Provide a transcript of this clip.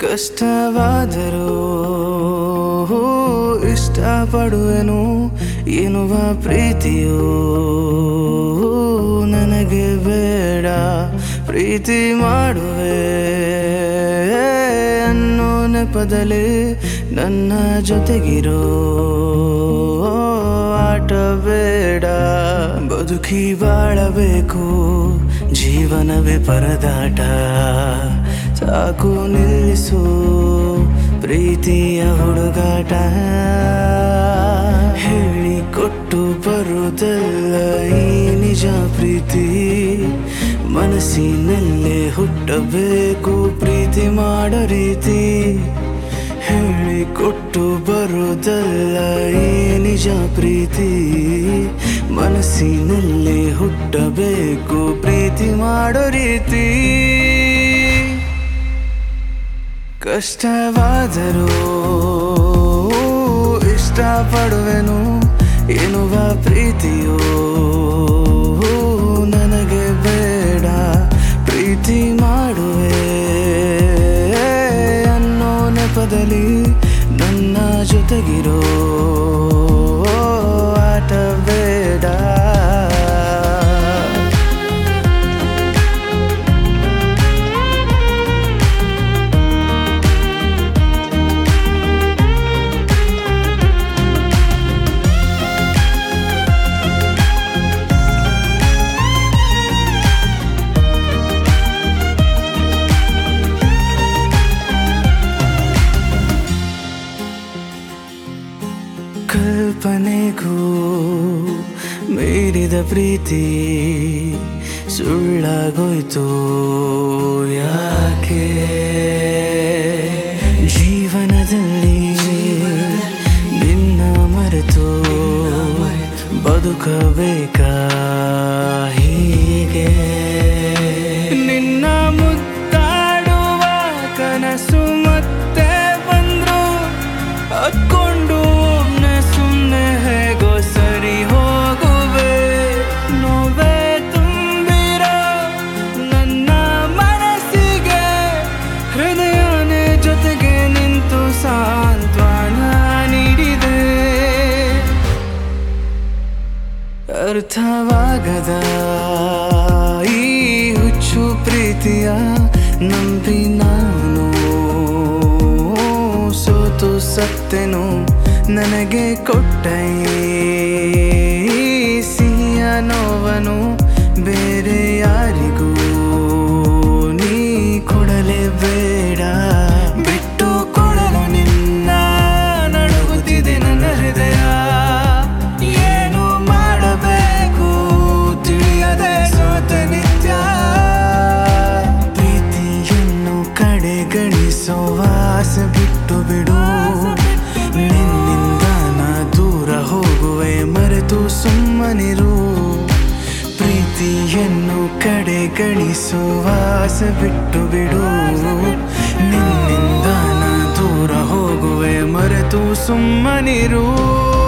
ಕಷ್ಟವಾದರೂ ಇಷ್ಟಪಡುವೆನು ಎನ್ನುವ ಪ್ರೀತಿಯು ನನಗೆ ಬೇಡ ಪ್ರೀತಿ ಮಾಡುವೆ ಅನ್ನೋ ನೆಪದಲ್ಲಿ ನನ್ನ ಜೊತೆಗಿರೋ ಆಟ ಬೇಡ ಬದುಕಿ ಬಾಳಬೇಕು ಜೀವನವೇ ಪರದಾಟ ಸಾಕು ನಿಲ್ಲಿಸು ಪ್ರೀತಿಯ ಹುಡುಗಾಟ ಹೇಳಿಕೊಟ್ಟು ಬರುವುದಲ್ಲ ಈ ನಿಜ ಪ್ರೀತಿ ಮನಸ್ಸಿನಲ್ಲೇ ಹುಟ್ಟಬೇಕು ಪ್ರೀತಿ ಮಾಡೋ ರೀತಿ ಹೇಳಿಕೊಟ್ಟು ಬರುವುದಲ್ಲ ಈ ನಿಜ ಪ್ರೀತಿ ಮನಸ್ಸಿನಲ್ಲೇ ಹುಟ್ಟಬೇಕು ಪ್ರೀತಿ ಮಾಡೋ ರೀತಿ ಕಷ್ಟವಾದರೂ ಇಷ್ಟಪಡುವೆನು ಎನ್ನುವ ಪ್ರೀತಿಯು ನನಗೆ ಬೇಡ ಪ್ರೀತಿ ಮಾಡುವೆ ಅನ್ನೋ ನೆಪದಲ್ಲಿ ನನ್ನ ಜೊತೆಗಿರೋ ಆಟ ಬೇಡ ಕಲ್ಪನೆಗೂ ಮೀರಿದ ಪ್ರೀತಿ ಸುಳ್ಳಾಗೋಯ್ತು ಯಾಕೆ ಜೀವನದಲ್ಲಿ ನಿನ್ನ ಮರೆತು ಬದುಕಬೇಕಾ ಹೀಗೆ ನಿನ್ನ ಮುತ್ತಾಡುವ ಕನಸು ಮತ್ತೆ ಬಂದ್ರು ಹತ್ಕೊಂಡು ಒಬ್ನೆ ಸುಮ್ಮನೆ ಹೇಗೋ ಸರಿ ಹೋಗುವೆ ನೋವೇ ತುಂಬಿರೋ ನನ್ನ ಮನಸ್ಸಿಗೆ ಹೃದಯನೇ ಜೊತೆಗೆ ನಿಂತು ಸಾಂತ್ವನ ನೀಡಿದೆ ಅರ್ಥವಾಗದ ಈ ಹುಚ್ಚು ಪ್ರೀತಿಯ ನಂಬಿ ನಾನು ಸೋತು ಸತ್ತೆನು ನನಗೆ ಕೊಟ್ಟ ಈ ಸಿಹಿಯ ನೋವನು ಬೇರೆ ಯಾರಿಗೂ ನೀ ಕೊಡಲೇ ಬೇಡ ಬಿಟ್ಟು ಕೊಡಲು ನಿನ್ನ ನಡುಗುತ್ತಿದೆ ನನ್ನ ಹೃದಯ ಏನು ಮಾಡಬೇಕು ತಿಳಿಯದೆ ಸೋತ ನಿತ್ಯ ಪ್ರೀತಿಯನ್ನು ಕಡೆಗಣಿಸೋ ವಾಸ ಬಿಟ್ಟು ಬಿಡು ನಿನ್ನಿಂದ ನಾ ದೂರ ಹೋಗುವೆ ಮರೆತು ಸುಮ್ಮನಿರು ಪ್ರೀತಿಯನ್ನು ಕಡೆಗಣಿಸೋ ವಾಸ ಬಿಟ್ಟು ಬಿಡು ನಿನ್ನಿಂದ ನಾ ದೂರ ಹೋಗುವೆ ಮರೆತು ಸುಮ್ಮನಿರು